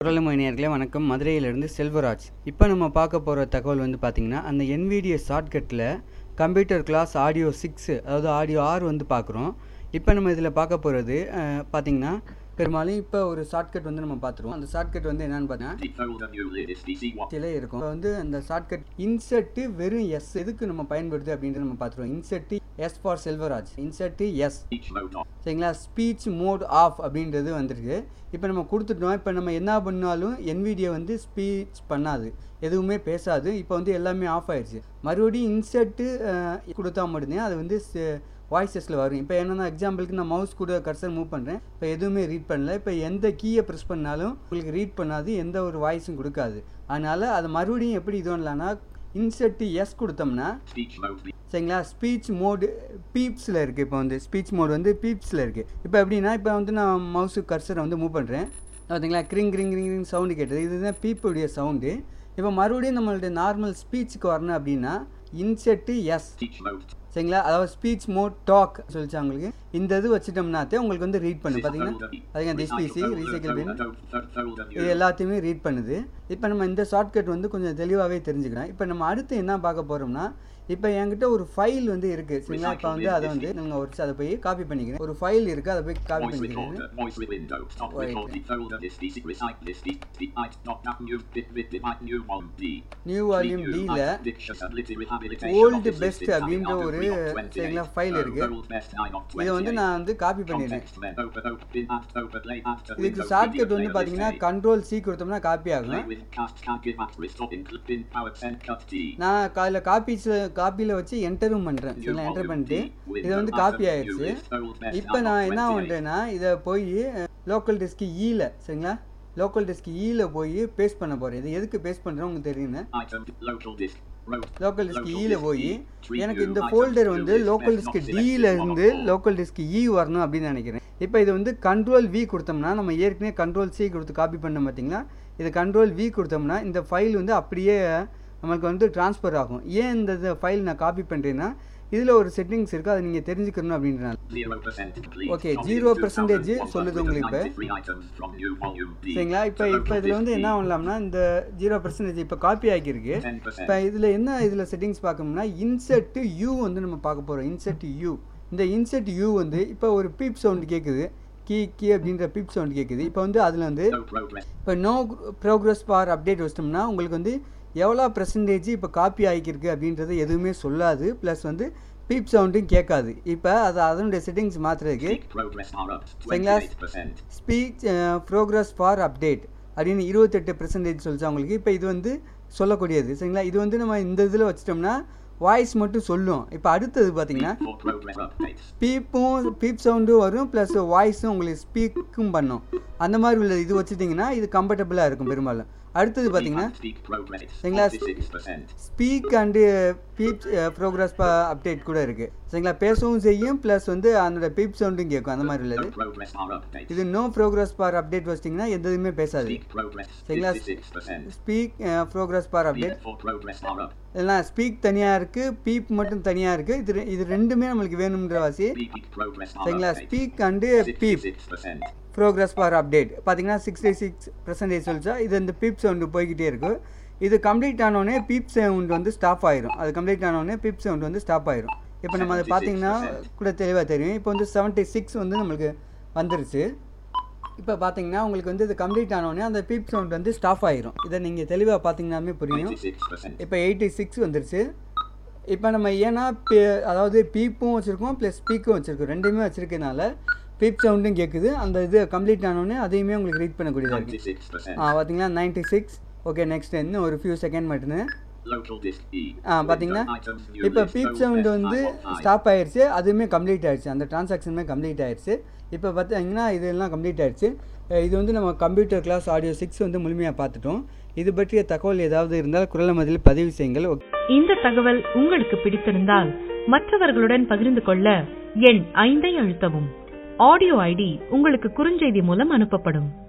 குரலமை நேயர்களே வணக்கம் மதுரையிலிருந்து செல்வராஜ் இப்போ நம்ம பார்க்க போகிற தகவல் வந்து பார்த்திங்கன்னா அந்த NVIDIA ஷார்ட்கட்டில் கம்ப்யூட்டர் கிளாஸ் ஆடியோ சிக்ஸு அதாவது ஆடியோ ஆறு வந்து பார்க்குறோம் இப்போ நம்ம இதில் பார்க்க போகிறது பார்த்திங்கன்னா பெரும்பாலும் இப்போ ஒரு ஷார்ட்கட் வந்து நம்ம பார்த்துருவோம் அந்த ஷார்ட்கட் வந்து என்னென்னு பார்த்தீங்கன்னா Folder new lid is DC1. சில இருக்கும் இப்போ வந்து அந்த ஷார்ட்கட் இன்செர்ட்டு வெறும் எஸ் எதுக்கு நம்ம பயன்படுது அப்படின்ட்டு நம்ம பார்த்துருவோம் insert S for Selvaraj insert S Speech mode on. சரிங்களா ஸ்பீச் மோட் ஆஃப் அப்படின்றது வந்திருக்கு இப்போ நம்ம கொடுத்துட்டோம் இப்போ நம்ம என்ன பண்ணாலும் NVIDIA வந்து ஸ்பீச் பண்ணாது எதுவுமே பேசாது இப்போ வந்து எல்லாமே ஆஃப் ஆயிடுச்சு மறுபடியும் இன்சர்ட்டு கொடுத்தா மட்டும்தான் அது வந்து வாய்ஸஸில் வரும் இப்போ என்னென்னா எக்ஸாம்பிளுக்கு நான் மவுஸ் கூட கர்சர் மூவ் பண்ணுறேன் இப்போ எதுவுமே ரீட் பண்ணல இப்போ எந்த கீயை ப்ரெஸ் பண்ணாலும் உங்களுக்கு ரீட் பண்ணாது எந்த ஒரு வாய்ஸும் கொடுக்காது அதனால் அது மறுபடியும் எப்படி இது பண்ணலான்னா இன்சர்ட்டு எஸ் கொடுத்தோம்னா Speech mode. B. சரிங்களா ஸ்பீச் மோடு பீப்ஸில் இருக்குது இப்போ வந்து ஸ்பீச் மோடு வந்து பீப்ஸில் இருக்குது இப்போ எப்படின்னா இப்போ வந்து நான் மவுஸு கர்சரை வந்து மூவ் பண்ணுறேன் பார்த்தீங்களா கிரிங் கிரிங் கிரிங் கிரிங் சவுண்டு கேட்டது இதுதான் பீப்புடைய சவுண்டு இப்போ மறுபடியும் நம்மளுடைய நார்மல் ஸ்பீச்சுக்கு வரணும் அப்படின்னா இன்செட்டு எஸ் Speech mode. சரிங்களா அதாவது ஸ்பீச் மோட் டாக் சொல்லிச்சு அவங்களுக்கு இந்த இது வச்சுட்டோம்னாத்தே உங்களுக்கு வந்து ரீட் பண்ணு பார்த்தீங்கன்னா அதுங்க திஸ் பிசி ரீசைக்கிள் பின் இது எல்லாத்தையுமே ரீட் பண்ணுது இப்போ நம்ம இந்த ஷார்ட்கட் வந்து கொஞ்சம் தெளிவாகவே தெரிஞ்சுக்கிறோம் இப்போ நம்ம அடுத்து என்ன பார்க்க போகிறோம்னா இப்போ என்கிட்ட ஒரு ஃபைல் வந்து இருக்குது சரிங்களா இப்போ வந்து அதை வந்து நீங்கள் ஒரு அதை போய் காப்பி பண்ணிக்கிறேன் ஒரு ஃபைல் இருக்குது அதை போய் காப்பி Voice பண்ணிக்கிறேன் recorder. Voice with window. Stop Wait. recording. Folder this DC recycle this D. D. I. Not that new bit bit bit like new one D. New volume New டியில் I. Dictionary rehabilitation Old office best listed அப்படின்ற having ஒரு auto three of 28. சரிங்களா file Oh, இருக்கு. world best nine of இதை வந்து 28. நான் வந்து copy பண்ணிடுறேன் Context men. Open open bin add overlay add to இதுக்கு window ஷார்ட்கட் video வந்து player பார்த்தீங்கன்னா list A. கண்ட்ரோல் சி கொடுத்தோம்னா காப்பி Play ஆகும் with cast can't give at stop include bin power 10 cut D. நான் காலையில் copies காப்பியில் வச்சு என்டரும் பண்ணுறேன் சரிங்களா என்டர் பண்ணிட்டு இது வந்து காப்பி ஆயிடுச்சு இப்போ நான் என்ன பண்ணுறேன்னா இதை போய் லோக்கல் டெஸ்க்கு ஈல சரிங்களா லோக்கல் டெஸ்க்கு ஈல போய் பேஸ்ட் பண்ண போகிறேன் இது எதுக்கு பேஸ்ட் பண்ணுறேன் உங்களுக்கு தெரியுங்க Item local disk. Row. Local disk Local ஈல disk போய் E. Tree எனக்கு view. இந்த Item ஃபோல்டர் view வந்து list local best disk not selected. டியில் One of இருந்து all. லோக்கல் டிஸ்க் இ வரணும் அப்படின்னு நினைக்கிறேன் இப்போ இது வந்து கண்ட்ரோல் வி கொடுத்தோம்னா நம்ம ஏற்கனவே கண்ட்ரோல் சி கொடுத்து காப்பி பண்ண பார்த்தீங்களா இது கண்ட்ரோல் வி கொடுத்தோம்னா இந்த ஃபைல் வந்து அப்படியே நம்மளுக்கு வந்து ட்ரான்ஸ்ஃபர் ஆகும் ஏன் இந்த ஃபைல் நான் காப்பி பண்ணுறேன்னா இதில் ஒரு செட்டிங்ஸ் இருக்குது அதை நீங்கள் தெரிஞ்சுக்கணும் அப்படின்றனால 0% complete. Okay, Not 0% in சொல்லுது உங்களுக்கு இப்ப. 2193 items from new volume D. சரிங்களா இப்போ To இப்போ local இதில் வந்து disk என்ன E. பண்ணலாம்னா இந்த ஜீரோ பர்சன்டேஜ் இப்போ காப்பி ஆகியிருக்கு 10%. இப்போ இதில் என்ன இதில் செட்டிங்ஸ் பார்க்கணும்னா இன்செர்ட் யூ வந்து நம்ம பார்க்க போகிறோம் இன்செர்ட் யூ இந்த இன்செர்ட் யூ வந்து இப்போ ஒரு பீப் சவுண்ட் கேட்குது கீ கீ அப்படின்ற பீப் சவுண்ட் கேட்குது இப்போ வந்து அதில் வந்து No progress. இப்போ நோ ப்ரோக்ரஸ் பார் அப்டேட் வச்சிட்டோம்னா உங்களுக்கு வந்து எவ்வளோ பர்சன்டேஜ் இப்போ காப்பி ஆகிக்கிருக்கு அப்படின்றது எதுவுமே சொல்லாது ப்ளஸ் வந்து பீப் சவுண்டும் கேட்காது இப்போ அது அதனுடைய செட்டிங்ஸ் மாற்றுறதுக்கு Speak progress are up. சரிங்களா 28%. ஸ்பீச் ப்ரோக்ரஸ் ஃபார் அப்டேட் அப்படின்னு இருபத்தெட்டு பெர்சன்டேஜ் சொல்லிச்சு அவங்களுக்கு இப்போ இது வந்து சொல்லக்கூடியது சரிங்களா இது வந்து நம்ம இந்த இதில் வச்சிட்டோம்னா வாய்ஸ் மட்டும் சொல்லும் இப்போ அடுத்தது பார்த்தீங்கன்னா For progress updates. பீப்பும் பீப் சவுண்டும் வரும் ப்ளஸ் வாய்ஸும் உங்களுக்கு ஸ்பீக்கும் பண்ணும் அந்த மாதிரி உள்ள இது வச்சுட்டிங்கன்னா இது கம்ஃபர்டபுளாக இருக்கும் பெரும்பாலும் அடுத்தது பார்த்தீங்கன்னா Speak progress. சரிங்களா? 46%. Speak and beep progress update கூட இருக்குது சரிங்களா பேசவும் செய்யும் ப்ளஸ் வந்து அதனோட பீப் சவுண்டும் கேட்கும் அந்த மாதிரி உள்ளது No progress are updates. இது நோ ப்ரோக்ரஸ் பார் அப்டேட் வச்சிட்டிங்கன்னா எந்த இதுவுமே பேசாது Speak progress. சரிங்களா? 56%. Speak progress bar Speak update for progress are up. இதெல்லாம் ஸ்பீக் தனியாக இருக்குது பீப் மட்டும் தனியாக இருக்குது இது ரெ- இது ரெண்டுமே நம்மளுக்கு வேணுன்ற வாசி Speak progress are சரிங்களா updates. Speak and beep 66%. Progress bar update பார்த்தீங்கன்னா சிக்ஸ்டி சிக்ஸ் பர்சன்டேஜ் சொல்லிச்சா இது இந்த பீப் சவுண்டு போய்கிட்டே இருக்கும் இது கம்ப்ளீட் ஆனோடனே பீப் சவுண்ட் வந்து ஸ்டாப் ஆயிரும் அது கம்ப்ளீட் ஆனோடனே பீப் சவுண்ட் வந்து ஸ்டாப் ஆயிரும் இப்போ நம்ம அதை பார்த்தீங்கன்னா கூட தெளிவாக தெரியும் இப்போ வந்து செவன்ட்டி சிக்ஸ் வந்து நம்மளுக்கு வந்துருச்சு இப்போ பார்த்தீங்கன்னா உங்களுக்கு வந்து இது கம்ப்ளீட் ஆனோடனே அந்த பீப் சவுண்ட் வந்து ஸ்டாப் ஆயிரும் இதை நீங்கள் தெளிவாக பார்த்தீங்கன்னாமே புரியும் 96%. இப்போ எயிட்டி சிக்ஸ் வந்துருச்சு இப்போ நம்ம ஏன்னா பே- அதாவது பீப்பும் வச்சுருக்கோம் ப்ளஸ் ஸ்பீக்கும் வச்சுருக்கோம் ரெண்டுமே வச்சுருக்கனால பீப் சவுண்டும் கேட்குது அந்த இது கம்ப்ளீட் ஆனோடனே அதையுமே உங்களுக்கு ரீட் பண்ணக்கூடியதாக இருக்குது 96%. ஆ பார்த்தீங்கன்னா நைன்ட்டி சிக்ஸ் ஓகே நெக்ஸ்ட் இன்னும் ஒரு ஃபியூ செகண்ட் மட்டும்தான் Local disk E. ஆ பார்த்தீங்கன்னா Window items new இப்போ list. Beep No sound best வந்து time of five. ஸ்டாப் ஆயிடுச்சு அதுவுமே கம்ப்ளீட் ஆயிடுச்சு அந்த டிரான்சாக்ஷனுமே கம்ப்ளீட் ஆயிடுச்சு இப்போ பார்த்தீங்கன்னா இதெல்லாம் கம்ப்ளீட் ஆயிடுச்சு அஹ் இது வந்து நம்ம கம்ப்யூட்டர் கிளாஸ் ஆடியோ சிக்ஸ் வந்து முழுமையாக பார்த்துட்டோம் இது பற்றிய தகவல் ஏதாவது இருந்தால் குரல் மதில் பதிவு செய்யுங்கள் இந்த தகவல் உங்களுக்கு பிடித்திருந்தால் மற்றவர்களுடன் பகிர்ந்து கொள்ள எண் ஐந்தை அழுத்தவும் ஆடியோ ஐடி உங்களுக்கு குறுஞ்செய்தி மூலம் அனுப்பப்படும்